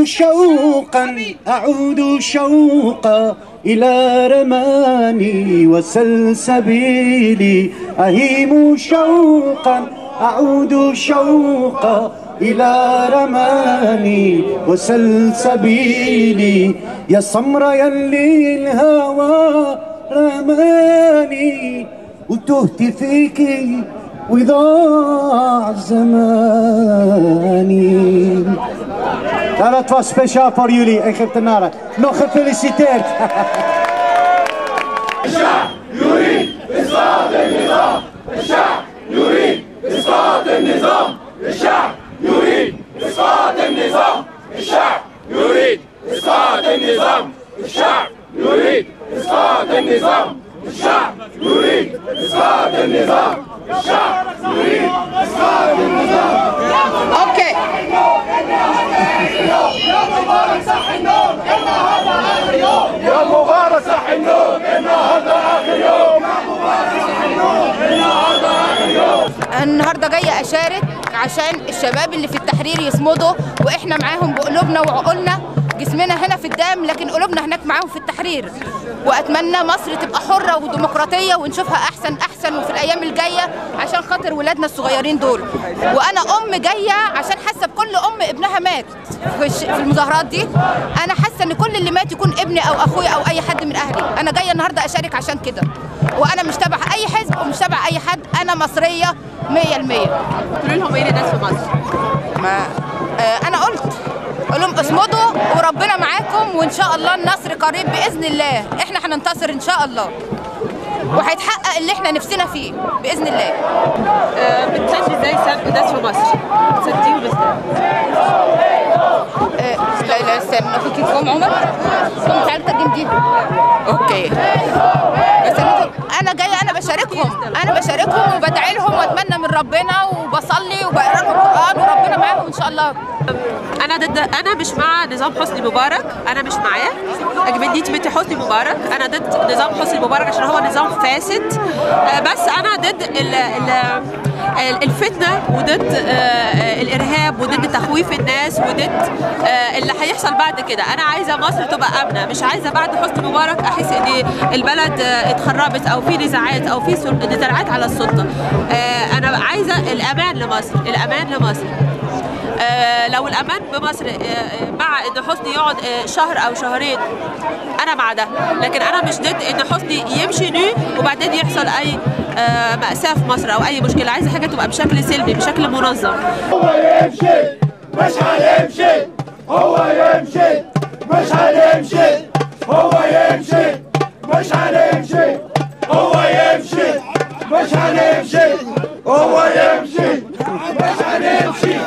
شوقا أعود شوقا إلى رماني وسلسبيلي أهيم شوقا أعود شوقا إلى رماني وسلسبيلي يا سمر يلي الهوى رماني وتهت فيكي وضاع زماني Ja, dat was speciaal voor jullie, Egyptenaren. Nog gefeliciteerd. الشعب يريد إسقاط النظام الشعب يريد إسقاط النظام الشعب يريد إسقاط النظام الشعب يريد إسقاط النظام الشعب يريد إسقاط النظام الشعب يريد إسقاط النظام الشعب يريد إسقاط النظام اوكي يا مبارك صح النوم النهارده آخر يوم يا مبارك صح النوم النهارده آخر يوم يا مبارك صح النوم النهارده آخر يوم النهارده جايه اشارك عشان الشباب اللي في التحرير يصمدوا واحنا معاهم بقلوبنا وعقولنا جسمنا هنا في الدم لكن قلوبنا هناك معاهم في التحرير واتمنى مصر تبقى حره وديمقراطيه ونشوفها احسن احسن وفي الايام الجايه عشان خاطر ولادنا الصغيرين دول وانا ام جايه عشان حاسه بكل ام ابنها مات في الش- في المظاهرات دي انا حاسه ان كل اللي مات يكون ابني او اخويا او اي حد من اهلي انا جايه النهارده اشارك عشان كده وانا مش تبع اي حزب ومش تبع اي حد انا مصريه 100% قولوا لهم ايه للناس في مصر ما آه انا قلت قول لهم اصمدوا وربنا معاكم وان شاء الله النصر قريب باذن الله احنا هننتصر ان شاء الله وهيتحقق اللي احنا نفسنا فيه باذن الله آه، بتسجلي ازاي سب الناس في مصر بتسجليهم ازاي آه لا لا استنى اخوكي فهم عمر فهم تعالوا ترجم دي اوكي بس أنا- انا جايه انا بشاركهم انا بشاركهم وبدعي لهم واتمنى من ربنا وبصلي وبقرا لهم القران وربنا معاهم ان شاء الله انا ضد انا مش مع نظام حسني مبارك انا مش معاه اجبنيت بنت حسني مبارك انا ضد نظام حسني مبارك عشان هو نظام فاسد آه، بس انا ضد ال ال ال- الفتنه وضد آه، الارهاب وضد تخويف الناس وضد آه، اللي هيحصل بعد كده انا عايزه مصر تبقى امنه مش عايزه بعد حسني مبارك احس ان البلد آه، اتخربت او في نزاعات او في سل- نزاعات على السلطه آه، انا عايزه الامان لمصر الامان لمصر آه، لو الامان بمصر آه، آه، مع ان حسني يقعد آه، شهر او شهرين انا مع ده لكن انا مش ضد ان حسني يمشي ني وبعدين يحصل اي آه، مأساة في مصر او اي مشكله عايزه حاجه تبقى بشكل سلمي بشكل منظم هو يمشي مش هنمشي هو يمشي مش هنمشي هو يمشي مش هنمشي هو يمشي مش هنمشي هو يمشي مش هنمشي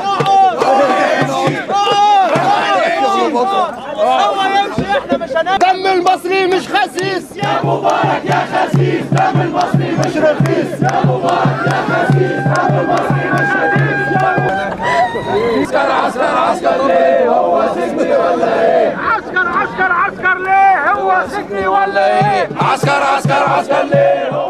دم المصري مش خسيس يا مبارك يا خسيس دم المصري مش رخيص يا مبارك يا خسيس دم المصري مش رخيص يا مبارك عسكر عسكر عسكر ليه هو سجني ولا ايه عسكر عسكر عسكر ليه هو سجني ولا ايه عسكر عسكر عسكر ليه هو